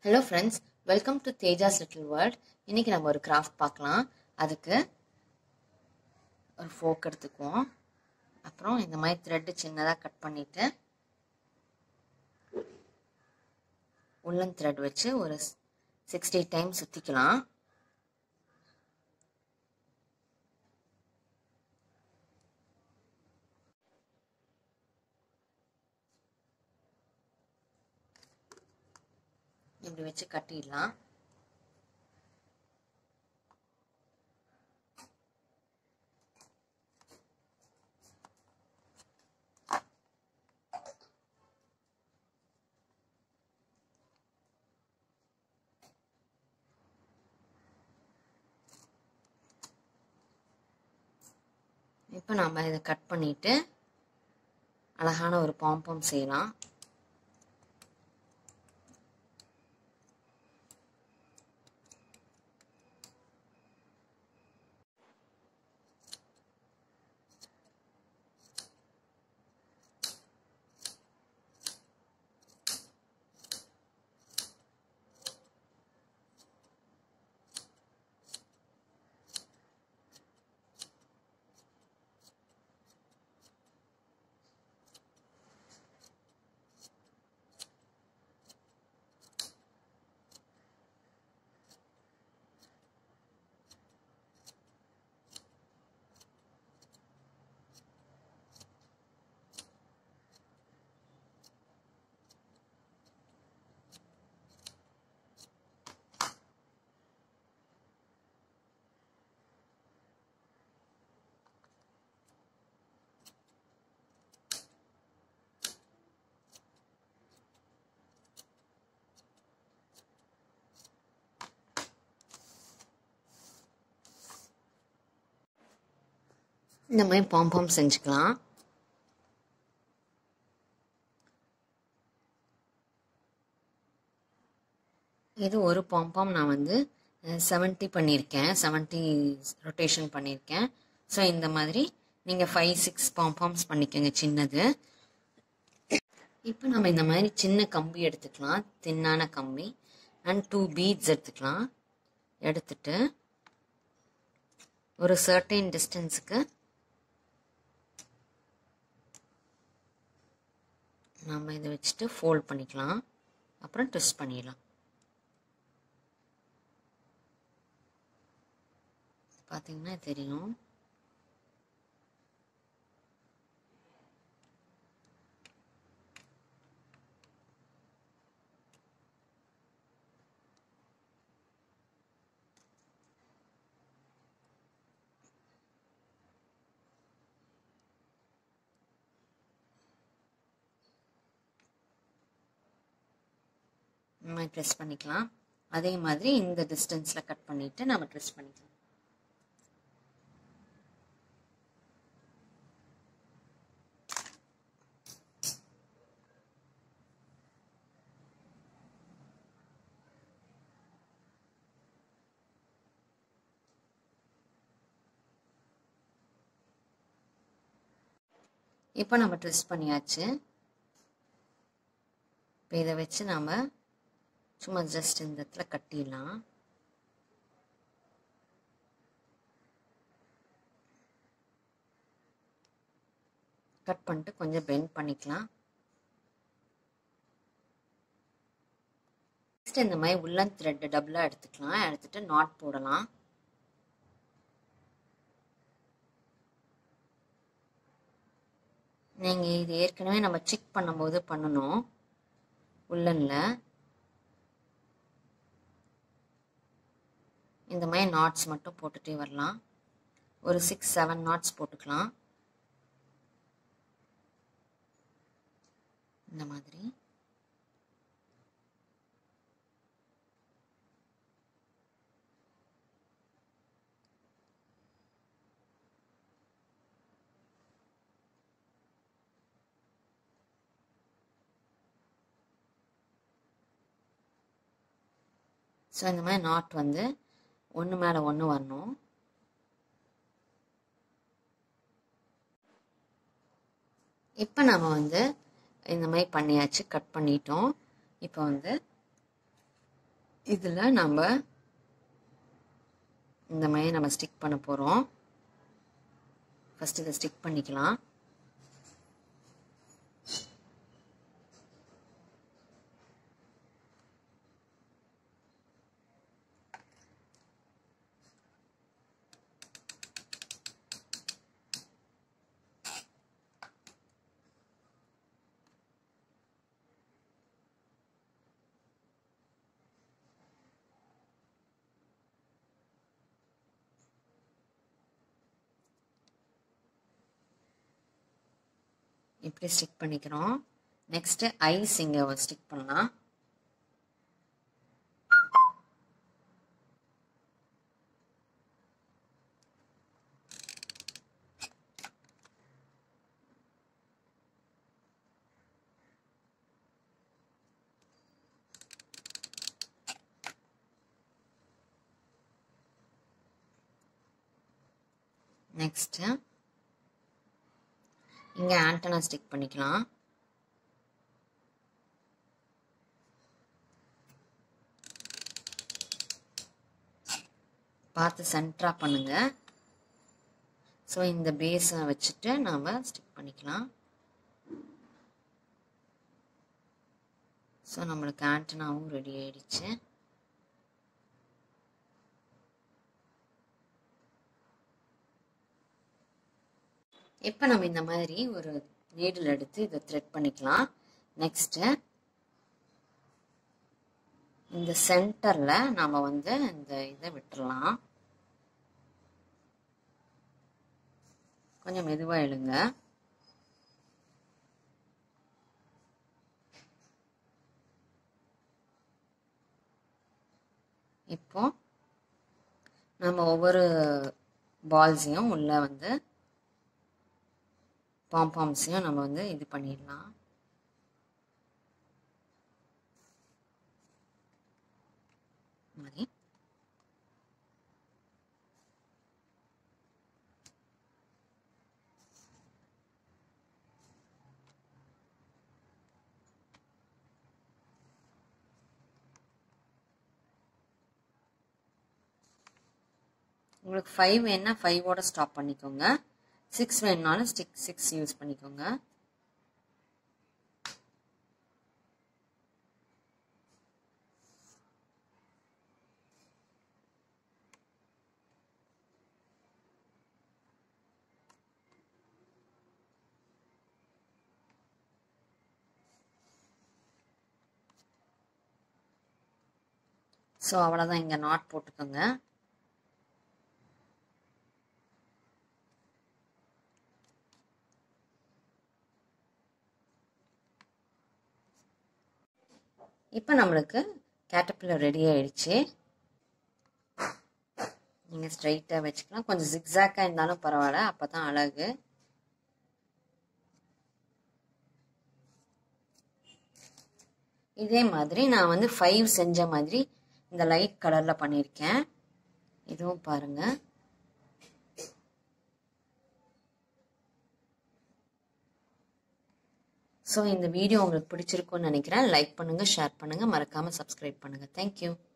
hello friends welcome to Tejas little world இன்னைக்கு நம்ம ஒரு கிராஃப்ட் பார்க்கலாம் அதுக்கு ஒரு ஃபோக் எடுத்துக்குவோம் அப்புறம் இந்த மாதிரி த்ரெட்டு சின்னதாக கட் பண்ணிவிட்டு உள்ளன் த்ரெட் வச்சு ஒரு சிக்ஸ்டி டைம் சுற்றிக்கலாம் இப்படி வச்சு கட்டிடலாம் இப்போ நம்ம இதை கட் பண்ணிட்டு அழகான ஒரு பாம்பம் செய்யலாம் இந்த மாதிரி பாம்பாம் செஞ்சுக்கலாம் இது ஒரு பாம்பாம் நான் வந்து செவன்ட்டி பண்ணியிருக்கேன் செவன்ட்டி ரொட்டேஷன் பண்ணியிருக்கேன் ஸோ இந்த மாதிரி நீங்கள் ஃபைவ் சிக்ஸ் பாம்பாம்ஸ் பண்ணிக்கோங்க சின்னது இப்போ நம்ம இந்த மாதிரி சின்ன கம்பி எடுத்துக்கலாம் தின்னான கம்பி அண்ட் டூ பீட்ஸ் எடுத்துக்கலாம் எடுத்துட்டு ஒரு சர்டைன் டிஸ்டன்ஸுக்கு நம்ம இதை வச்சுட்டு ஃபோல்ட் பண்ணிக்கலாம் அப்புறம் ட்விஸ்ட் பண்ணிடலாம் பார்த்தீங்கன்னா தெரியும் இந்த மாதிரி ட்ரெஸ் பண்ணிக்கலாம் அதே மாதிரி இந்த டிஸ்டன்ஸில் கட் பண்ணிவிட்டு நம்ம ட்ரெஸ் பண்ணிக்கலாம் இப்போ நம்ம ட்ரெஸ் பண்ணியாச்சு இப்போ இதை வச்சு நாம் சும்மா ஜஸ்ட் இந்த இடத்துல கட்டிடலாம் கட் பண்ணிட்டு கொஞ்சம் பெண்ட் பண்ணிக்கலாம் நெக்ஸ்ட் இந்த மாதிரி உள்ளன் த்ரெட் டபுளாக எடுத்துக்கலாம் எடுத்துட்டு நாட் போடலாம் நீங்கள் இது ஏற்கனவே நம்ம செக் பண்ணும்போது பண்ணணும் உள்ளனில் இந்த மாதிரி நாட்ஸ் மட்டும் போட்டுகிட்டே வரலாம் ஒரு சிக்ஸ் செவன் நாட்ஸ் போட்டுக்கலாம் இந்த மாதிரி ஸோ இந்த மாதிரி நாட் வந்து ஒன்று மேலே ஒன்று வரணும் இப்போ நம்ம வந்து இந்த மாதிரி பண்ணியாச்சு கட் பண்ணிட்டோம் இப்போ வந்து இதில் நம்ம இந்த மாதிரி நம்ம ஸ்டிக் பண்ண போகிறோம் ஃபஸ்ட் இதை ஸ்டிக் பண்ணிக்கலாம் இப்படி ஸ்டிக் பண்ணிக்கிறோம் நெக்ஸ்ட்டு ஐஸ் இங்கே ஸ்டிக் பண்ணலாம் நெக்ஸ்ட்டு இங்கே ஆண்டனா ஸ்டிக் பண்ணிக்கலாம் பார்த்து சென்டராக பண்ணுங்க ஸோ இந்த பேஸை வச்சுட்டு நாம் ஸ்டிக் பண்ணிக்கலாம் ஸோ நம்மளுக்கு ஆண்டனாவும் ரெடி ஆயிடுச்சு இப்போ நம்ம இந்த மாதிரி ஒரு நீடில் எடுத்து இதை த்ரெட் பண்ணிக்கலாம் நெக்ஸ்ட்டு இந்த சென்டரில் நாம் வந்து இந்த இதை விட்டுறலாம் கொஞ்சம் மெதுவாக எழுங்க இப்போ நம்ம ஒவ்வொரு பால்ஸையும் உள்ளே வந்து பாம்பாம்ஸையும் நம்ம வந்து இது பண்ணிடலாம் மாதிரி உங்களுக்கு ஃபைவ் வேணா ஃபைவோட ஸ்டாப் பண்ணிக்கோங்க சிக்ஸ் வேணுனாலும் ஸ்டிக் சிக்ஸ் யூஸ் பண்ணிக்கோங்க ஸோ அவ்வளோதான் இங்கே நாட் போட்டுக்கோங்க இப்போ நம்மளுக்கு கேட்டப்பில்லர் ரெடி ஆயிடுச்சு நீங்கள் ஸ்ட்ரைட்டாக வச்சுக்கலாம் கொஞ்சம் ஜிக்ஸாக்காக இருந்தாலும் பரவாயில்ல அப்போ தான் அழகு இதே மாதிரி நான் வந்து ஃபைவ் செஞ்ச மாதிரி இந்த லைட் கலரில் பண்ணியிருக்கேன் இதுவும் பாருங்கள் ஸோ இந்த வீடியோ உங்களுக்கு பிடிச்சிருக்கும்னு நினைக்கிறேன் லைக் பண்ணுங்கள் ஷேர் பண்ணுங்கள் மறக்காமல் சப்ஸ்கிரைப் பண்ணுங்கள் தேங்க்யூ